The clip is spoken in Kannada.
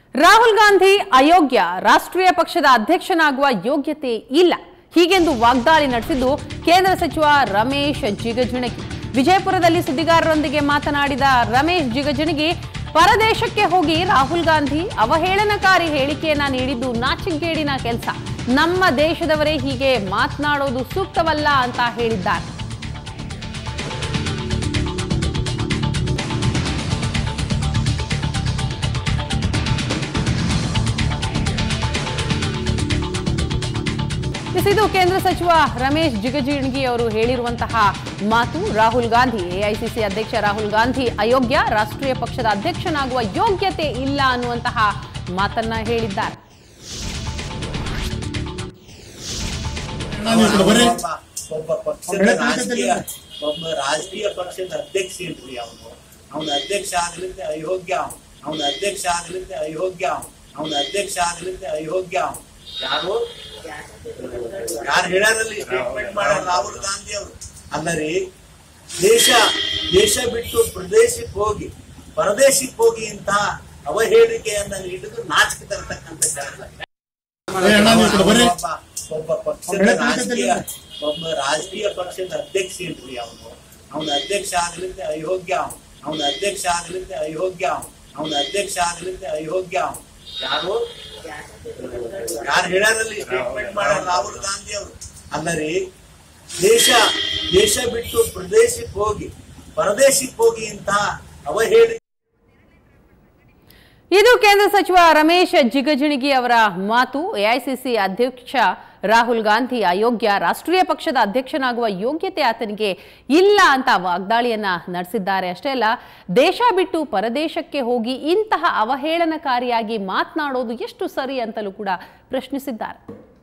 ರಾಹುಲ್ ಗಾಂಧಿ ಅಯೋಗ್ಯ ರಾಷ್ಟ್ರೀಯ ಪಕ್ಷದ ಅಧ್ಯಕ್ಷನಾಗುವ ಯೋಗ್ಯತೆ ಇಲ್ಲ ಹೀಗೆಂದು ವಾಗ್ದಾಳಿ ನಡೆಸಿದ್ದು ಕೇಂದ್ರ ಸಚಿವ ರಮೇಶ್ ಜಿಗಜಿಣಗಿ ವಿಜಯಪುರದಲ್ಲಿ ಸುದ್ದಿಗಾರರೊಂದಿಗೆ ಮಾತನಾಡಿದ ರಮೇಶ್ ಜಿಗಜಿಣಗಿ ಪರದೇಶಕ್ಕೆ ಹೋಗಿ ರಾಹುಲ್ ಗಾಂಧಿ ಅವಹೇಳನಕಾರಿ ಹೇಳಿಕೆಯನ್ನ ನೀಡಿದ್ದು ನಾಚಿಗೇಡಿನ ಕೆಲಸ ನಮ್ಮ ದೇಶದವರೇ ಹೀಗೆ ಮಾತನಾಡೋದು ಸೂಕ್ತವಲ್ಲ ಅಂತ ಹೇಳಿದ್ದಾರೆ ಎಸ್, ಇದು ಕೇಂದ್ರ ಸಚಿವ ರಮೇಶ್ ಜಿಗಜಿಣಗಿ ಅವರು ಹೇಳಿರುವಂತಹ ಮಾತು ರಾಹುಲ್ ಗಾಂಧಿ ಎಐಸಿಸಿ ಅಧ್ಯಕ್ಷ ರಾಹುಲ್ ಗಾಂಧಿ ಅಯೋಗ್ಯ ರಾಷ್ಟ್ರೀಯ ಪಕ್ಷದ ಅಧ್ಯಕ್ಷನಾಗುವ ಯೋಗ್ಯತೆ ಇಲ್ಲ ಅನ್ನುವಂತಹ ಮಾತನ್ನ ಹೇಳಿದ್ದಾರೆ ಒಬ್ಬ ಒಬ್ಬ ಪಕ್ಷದ ರಾಜಕೀಯ ಒಬ್ಬ ರಾಜಕೀಯ ಪಕ್ಷದ ಅಧ್ಯಕ್ಷ ಏನ್ರಿ ಅವನು ಅವನ ಅಧ್ಯಕ್ಷ ಆಗ್ಲಿಕ್ಕೆ ಅಯೋಗ್ಯ ಅವನು ಅವನ ಅಧ್ಯಕ್ಷ ಆಗ್ಲಿಕ್ಕೆ ಅಯೋಗ್ಯ ಅವನು ಅವನ ಅಧ್ಯಕ್ಷ ಆಗ್ಲಿಕ್ಕೆ ಅಯೋಗ್ಯ ಅವನು ಯಾರು ಯಾರು ಹೇಳ್ಯಾರಲ್ಲಿ ಸ್ಟೇಟ್ಮೆಂಟ್ ಮಾಡ್ಯಾರ ರಾಹುಲ್ ಗಾಂಧಿ ಅವರು ಅಲ್ಲರಿ ದೇಶ ದೇಶ ಬಿಟ್ಟು ಪ್ರದೇಶಕ್ಕೆ ಹೋಗಿ ಪರದೇಶಕ್ಕೆ ಹೋಗಿ ಇಂತಹ ಅವಹೇಳಿಕೆಯನ್ನ ನೀಡಿದ್ದು ನಾಚಿಕೆ ತರತಕ್ಕಂತ ಕೆಲಸ ಒಬ್ಬ ಒಬ್ಬ ಪಕ್ಷದ ರಾಜಕೀಯ ಒಬ್ಬ ರಾಜಕೀಯ ಪಕ್ಷದ ಅಧ್ಯಕ್ಷ ಏನ್ರಿ ಅವನು ಅವನ ಅಧ್ಯಕ್ಷ ಆಗ್ಲಿಕ್ಕೆ ಅಯೋಗ್ಯ ಅವನು ಅವನ ಅಧ್ಯಕ್ಷ ಆಗ್ಲಿಕ್ಕೆ ಅಯೋಗ್ಯ ಅವನು ಅವನ ಅಧ್ಯಕ್ಷ ಆಗ್ಲಿಕ್ಕೆ ಅಯೋಗ್ಯ ಅವನು ಯಾರು ಯಾರು ಹೇಳ್ಯಾರಲ್ಲಿ ಸ್ಟೇಟ್ಮೆಂಟ್ ಮಾಡ್ಯಾರ ರಾಹುಲ್ ಗಾಂಧಿ ಅವರು ಅಲ್ಲರಿ ದೇಶ ದೇಶ ಬಿಟ್ಟು ಪ್ರದೇಶಕ್ಕೆ ಹೋಗಿ ಪರದೇಶಕ್ಕೆ ಹೋಗಿ ಇಂತಹ ಅವಹೇಳಿ ಇದು ಕೇಂದ್ರ ಸಚಿವ ರಮೇಶ್ ಜಿಗಜಿಣಗಿ ಅವರ ಮಾತು ಎಐಸಿಸಿ ಅಧ್ಯಕ್ಷ ರಾಹುಲ್ ಗಾಂಧಿ ಅಯೋಗ್ಯ ರಾಷ್ಟ್ರೀಯ ಪಕ್ಷದ ಅಧ್ಯಕ್ಷನಾಗುವ ಯೋಗ್ಯತೆ ಆತನಿಗೆ ಇಲ್ಲ ಅಂತ ವಾಗ್ದಾಳಿಯನ್ನ ನಡೆಸಿದ್ದಾರೆ ಅಷ್ಟೇ ಅಲ್ಲ ದೇಶ ಬಿಟ್ಟು ಪರದೇಶಕ್ಕೆ ಹೋಗಿ ಇಂತಹ ಅವಹೇಳನಕಾರಿಯಾಗಿ ಮಾತನಾಡೋದು ಎಷ್ಟು ಸರಿ ಅಂತಲೂ ಕೂಡ ಪ್ರಶ್ನಿಸಿದ್ದಾರೆ